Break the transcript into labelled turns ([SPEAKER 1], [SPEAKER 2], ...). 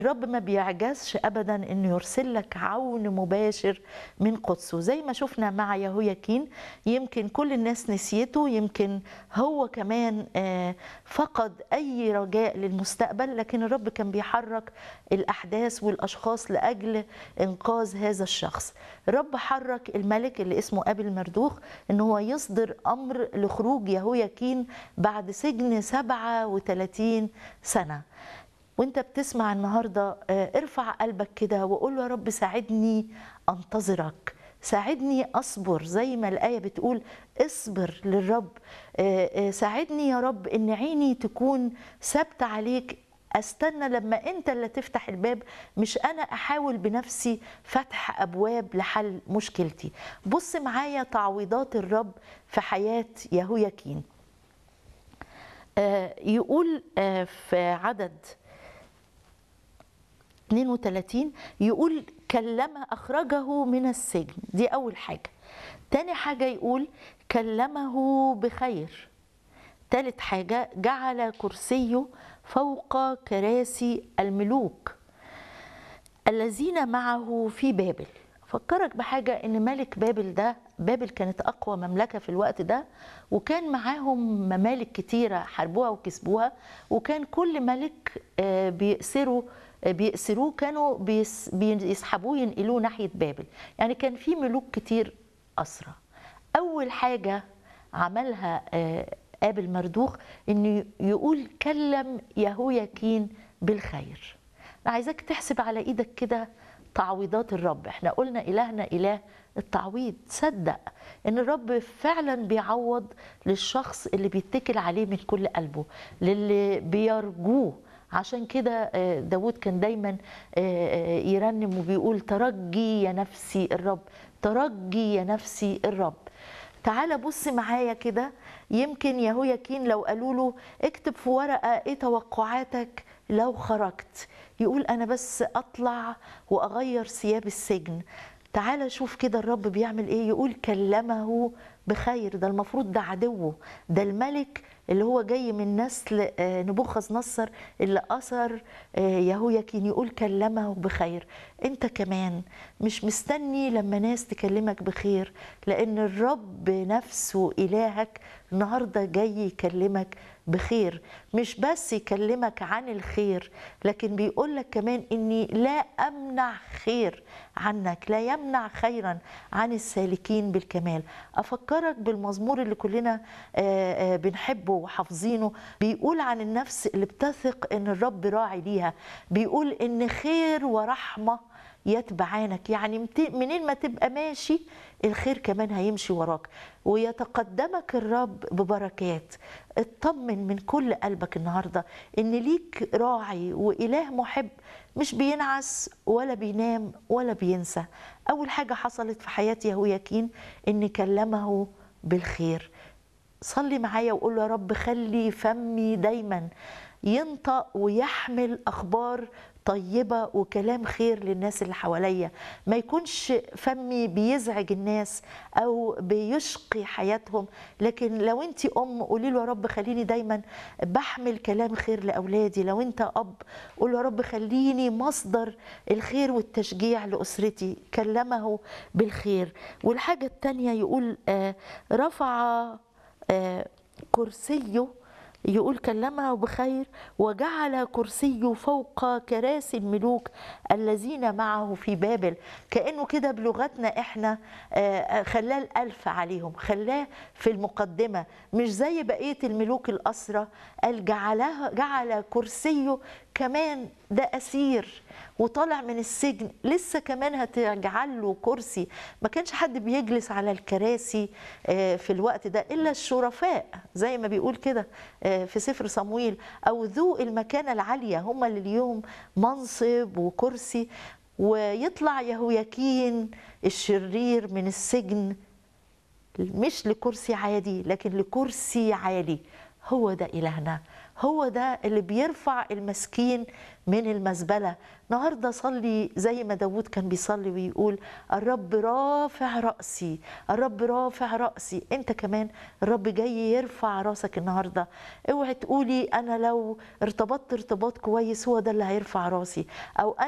[SPEAKER 1] الرب ما بيعجزش ابدا انه يرسل لك عون مباشر من قدسه زي ما شفنا مع يهوياكين يمكن كل الناس نسيته يمكن هو كمان آه، فقد اي رجاء للمستقبل لكن الرب كان بيحرك الاحداث والاشخاص لاجل انقاذ هذا الشخص الرب حرك الملك اللي اسمه ابي المردوخ ان هو يصدر امر لخروج يهوياكين بعد سجن 37 سنه وانت بتسمع النهارده آه، ارفع قلبك كده وقول له يا رب ساعدني انتظرك ساعدني اصبر زي ما الايه بتقول اصبر للرب آه، آه، ساعدني يا رب ان عيني تكون ثابته عليك استنى لما انت اللي تفتح الباب مش انا احاول بنفسي فتح ابواب لحل مشكلتي بص معايا تعويضات الرب في حياه يهوياكين آه، يقول آه، في عدد 32 يقول كلم أخرجه من السجن دي أول حاجة تاني حاجة يقول كلمه بخير تالت حاجة جعل كرسيه فوق كراسي الملوك الذين معه في بابل فكرك بحاجة ان ملك بابل ده بابل كانت اقوى مملكة في الوقت ده وكان معاهم ممالك كتيرة حاربوها وكسبوها وكان كل ملك آه، بيأسروا آه، بيأسروه كانوا بيس- بيسحبوه ينقلوه ناحية بابل يعني كان في ملوك كتير أسرى أول حاجة عملها آه، آبل مردوخ إنه يقول كلم يهوياكين بالخير أنا عايزاك تحسب على إيدك كده تعويضات الرب احنا قلنا إلهنا إله التعويض صدق ان الرب فعلا بيعوض للشخص اللي بيتكل عليه من كل قلبه للي بيرجوه عشان كده آه، داود كان دايما آه، آه، يرنم وبيقول ترجي يا نفسي الرب ترجي يا نفسي الرب تعال بص معايا كده يمكن يهوياكين لو قالوا له اكتب في ورقه ايه توقعاتك لو خرجت يقول انا بس اطلع واغير ثياب السجن تعال شوف كده الرب بيعمل ايه يقول كلمه بخير ده المفروض ده عدوه ده الملك اللي هو جاي من نسل آه، نبوخذ نصر اللي أثر آه، يهوياكين يقول كلمه بخير انت كمان مش مستني لما ناس تكلمك بخير لأن الرب نفسه إلهك النهاردة جاي يكلمك بخير مش بس يكلمك عن الخير لكن بيقول لك كمان اني لا امنع خير عنك لا يمنع خيرا عن السالكين بالكمال افكرك بالمزمور اللي كلنا آه، آه، بنحبه وحافظينه بيقول عن النفس اللي بتثق ان الرب راعي ليها بيقول ان خير ورحمه يتبعانك يعني مت- منين ما تبقى ماشي الخير كمان هيمشي وراك ويتقدمك الرب ببركات اطمن من كل قلبك النهارده ان ليك راعي واله محب مش بينعس ولا بينام ولا بينسى اول حاجه حصلت في حياه يهوياكين ان كلمه بالخير صلي معايا وقول له يا رب خلي فمي دايما ينطق ويحمل اخبار طيبه وكلام خير للناس اللي حواليا ما يكونش فمي بيزعج الناس او بيشقي حياتهم لكن لو انت ام قولي له يا رب خليني دايما بحمل كلام خير لاولادي لو انت اب قول له يا رب خليني مصدر الخير والتشجيع لاسرتي كلمه بالخير والحاجه الثانيه يقول آه، رفع آه، كرسيه يقول كلمه بخير وجعل كرسيه فوق كراسي الملوك الذين معه في بابل كأنه كده بلغتنا احنا آه، خلاه الألف عليهم خلاه في المقدمة مش زي بقية الملوك الأسرى قال جعلها جعل كرسيه كمان ده أسير وطالع من السجن لسه كمان هتجعل له كرسي ما كانش حد بيجلس على الكراسي آه، في الوقت ده الا الشرفاء زي ما بيقول كده آه، في سفر صمويل او ذو المكانه العاليه هم اللي ليهم منصب وكرسي ويطلع يهوياكين الشرير من السجن مش لكرسي عادي لكن لكرسي عالي هو ده إلهنا هو ده اللي بيرفع المسكين من المزبلة النهاردة صلي زي ما داود كان بيصلي ويقول الرب رافع رأسي الرب رافع رأسي انت كمان الرب جاي يرفع راسك النهاردة اوعي تقولي انا لو ارتبطت ارتباط كويس هو ده اللي هيرفع راسي او